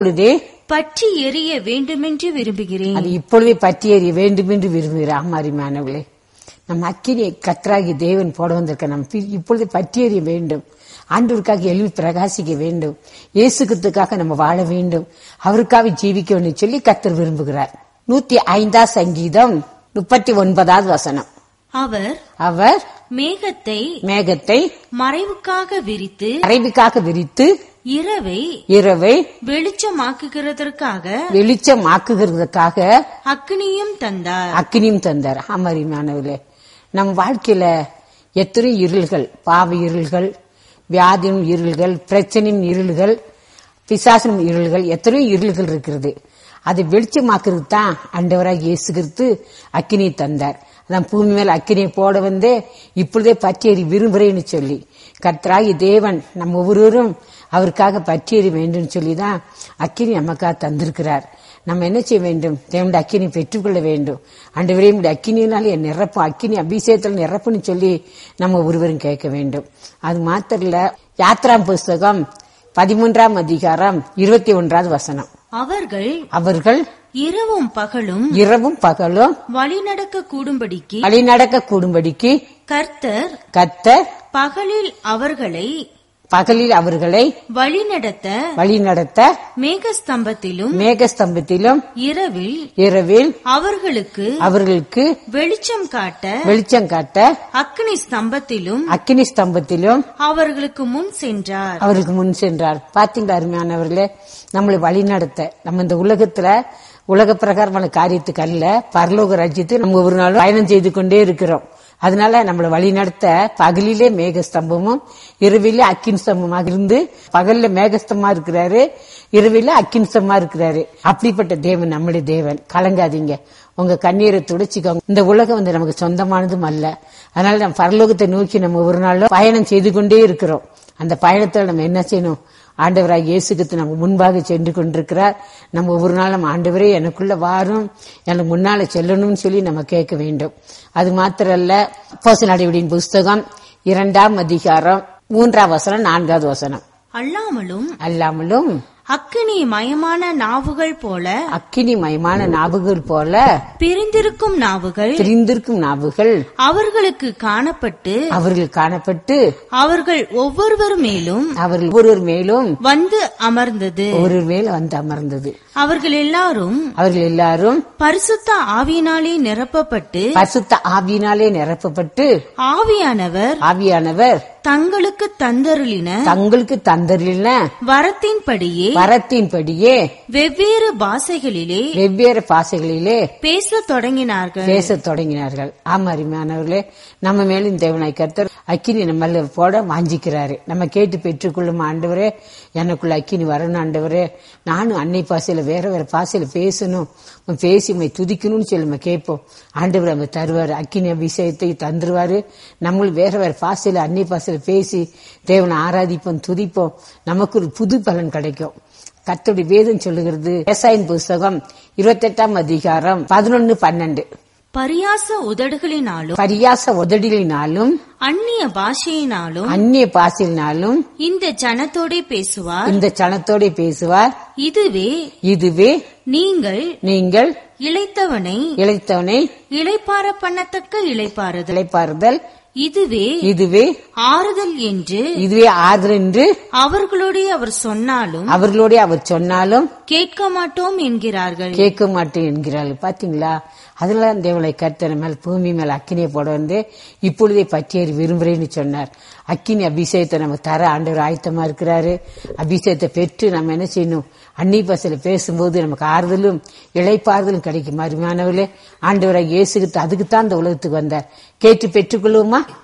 இப்பொழுதே பற்றி எரிய வேண்டுமென்று விரும்புகிறேன் அது இப்பொழுதே பற்றி எறிய வேண்டும் என்று விரும்புகிறார் மாறிமானவர்களே நம் அக்கினியை கத்தராகி தேவன் போட வந்திருக்க நம் பி- இப்பொழுதே பற்றி எறிய வேண்டும் ஆண்டவருக்காக எழுவி பிரகாசிக்க வேண்டும் இயேசுக்கத்துக்காக நம்ம வாழ வேண்டும் அவருக்காக ஜீவிக்க வேண்டும் சொல்லி கத்தர் விரும்புகிறார் நூத்தி ஐந்தா சங்கீதம் முப்பத்தி ஒன்பதாவது வசனம் அவர் அவர் மேகத்தை மேகத்தை மறைவுக்காக விரித்து அறைவுக்காக விரித்து இரவை இரவை வெளிச்சமாக்குகிறதற்காக வெளிச்சமாக்குகிறதுக்காக அக்னியும் தந்தார் அக்கினியும் தந்தார் அமரிமானவர்களே நம் வாழ்க்கையில எத்தனை இருள்கள் பாவ இருள்கள் வியாதியும் இருள்கள் பிரச்சனையும் இருள்கள் பிசாசனும் இருள்கள் எத்தனையோ இருள்கள் இருக்கிறது அதை வெளிச்சமாக்குறது தான் அண்டவராக இயேசு கிறிஸ்து அக்கினியை தந்தார் அதான் பூமி மேல அக்கினியை போட வந்தே இப்பொழுதே பற்றியறி விரும்புகிறேன்னு சொல்லி கர்த்தராகி தேவன் நம்ம ஒவ்வொருவரும் அவருக்காக பற்றியறி வேண்டும் சொல்லி தான் அக்கினி நமக்காக தந்திருக்கிறார் நம்ம என்ன செய்ய வேண்டும் தேவனுடைய அக்கினி பெற்றுக்கொள்ள வேண்டும் அண்டு விரையும் அக்கினியினால என் நிரப்பும் அக்கினி அபிஷேகத்தில் நிரப்புன்னு சொல்லி நம்ம ஒருவரும் கேட்க வேண்டும் அது மாத்திரம் இல்ல யாத்ராம் புஸ்தகம் பதிமூன்றாம் அதிகாரம் இருபத்தி ஒன்றாவது வசனம் அவர்கள் அவர்கள் இரவும் பகலும் இரவும் பகலும் வழிநடக்க கூடும்படிக்கு வழிநடக்க கூடும்படிக்கு கர்த்தர் கத்தர் பகலில் அவர்களை பகலில் அவர்களை வழிநடத்த வழிநடத்த மேகஸ்தம்பத்திலும் மேகஸ்தம்பத்திலும் இரவில் இரவில் அவர்களுக்கு அவர்களுக்கு வெளிச்சம் காட்ட வெளிச்சம் காட்ட அக்னி ஸ்தம்பத்திலும் அக்கினி ஸ்தம்பத்திலும் அவர்களுக்கு முன் சென்றார் அவருக்கு முன் சென்றார் பாத்தீங்களா அருமையானவர்களே நம்மளை வழி நடத்த நம்ம இந்த உலகத்துல உலக பிரகாரமான காரியத்துக்கு அல்ல பரலோக ராஜ்யத்துக்கு நம்ம ஒரு நாள் பயணம் செய்து கொண்டே இருக்கிறோம் அதனால நம்மளை வழி நடத்த பகலிலே மேகஸ்தம்பமும் இரவிலே அக்கின் ஸ்தம்பமாக இருந்து பகல்ல மேகஸ்தமா இருக்கிறாரு இரவில அக்கின் ஸ்தம்பமா இருக்கிறாரு அப்படிப்பட்ட தேவன் நம்முடைய தேவன் கலங்காதீங்க உங்க கண்ணீரை துடைச்சிக்கோங்க இந்த உலகம் வந்து நமக்கு சொந்தமானதும் அல்ல அதனால நம்ம பரலோகத்தை நோக்கி நம்ம ஒரு நாள் பயணம் செய்து கொண்டே இருக்கிறோம் அந்த பயணத்துல நம்ம என்ன செய்யணும் ஆண்டவராக இயேசுக்கு நம்ம முன்பாக சென்று கொண்டிருக்கிறார் நம்ம ஒவ்வொரு நாள் நம்ம ஆண்டவரே எனக்குள்ள வாரும் எனக்கு முன்னால செல்லணும்னு சொல்லி நம்ம கேட்க வேண்டும் அது மாத்திரல்ல போச நடவடியின் புஸ்தகம் இரண்டாம் அதிகாரம் மூன்றாம் வசனம் நான்காவது வசனம் அல்லாமலும் அல்லாமலும் அக்கினி மயமான நாவுகள் போல அக்கினி மயமான நாவுகள் போல பிரிந்திருக்கும் நாவுகள் திரிந்திருக்கும் நாவுகள் அவர்களுக்கு காணப்பட்டு அவர்கள் காணப்பட்டு அவர்கள் ஒவ்வொருவர் மேலும் அவர்கள் ஒருவர் மேலும் வந்து அமர்ந்தது ஒரு மேல வந்து அமர்ந்தது அவர்கள் எல்லாரும் அவர்கள் எல்லாரும் பரிசுத்த ஆவியினாலே நிரப்பப்பட்டு பரிசுத்த ஆவியினாலே நிரப்பப்பட்டு ஆவியானவர் ஆவியானவர் தங்களுக்கு தந்தருளின தங்களுக்கு தந்தரின வரத்தின்படியே வரத்தின்படியே வெவ்வேறு பாஷைகளிலே வெவ்வேறு பாசைகளிலே பேசத் தொடங்கினார்கள் பேசத் தொடங்கினார்கள் ஆமா அருமையானவர்களே நம்ம மேலும் தேவனாய் கர்த்தர் அக்கினி நம்மள போட வாஞ்சிக்கிறாரு நம்ம கேட்டு பெற்றுக்கொள்ளும் ஆண்டவரே எனக்குள்ள அக்கினி வரணும் ஆண்டவரே நானும் அன்னை பாசையில வேற வேற பாசையில பேசணும் உம் பேசி உம்மை துதிக்கணும்னு சொல்லி நம்ம கேட்போம் ஆண்டவர் நம்ம தருவாரு அக்கினி விஷயத்தை தந்துருவாரு நம்மளும் வேற வேற பாசையில அன்னை பாசையில பேசி தேவனை ஆராதிப்போம் துதிப்போம் நமக்கு ஒரு புது பலன் கிடைக்கும் கர்த்தருடைய வேதம் சொல்லுகிறது விவசாயின் புஸ்தகம் இருபத்தெட்டாம் அதிகாரம் பதினொன்னு பன்னெண்டு பரியாச உதடுகளினாலும் பரியாச உதடிகளினாலும் அந்நிய பாஷையினாலும் அந்நிய பாசினாலும் இந்த ஜனத்தோடே பேசுவார் இந்த சனத்தோட பேசுவார் இதுவே இதுவே நீங்கள் நீங்கள் இளைத்தவனை இழைத்தவனை இளைப்பார பண்ணத்தக்க இளைப்பாறுதல் இழைப்பாறுதல் இதுவே இதுவே ஆறுதல் என்று இதுவே ஆதரவு என்று அவர்களோடே அவர் சொன்னாலும் அவர்களோட அவர் சொன்னாலும் கேட்க மாட்டோம் என்கிறார்கள் கேட்க மாட்டேன் என்கிறார்கள் பாத்தீங்களா அதனால தேவனை கர்த்தர் மேல் பூமி மேல அக்கினியை போட வந்து இப்பொழுதே பற்றியறி விரும்புறேன்னு சொன்னார் அக்கினி அபிஷேகத்தை நம்ம தர ஆண்டவர் ஆயத்தமா இருக்கிறாரு அபிஷேகத்தை பெற்று நம்ம என்ன செய்யணும் அன்னி பசல பேசும்போது நமக்கு ஆறுதலும் இழைப்பாறுதலும் கிடைக்கும் அருமையானவர்களே ஆண்டவராக இயேசுகிட்டு அதுக்குத்தான் இந்த உலகத்துக்கு வந்தார் கேட்டு பெற்றுக்கொள்வோமா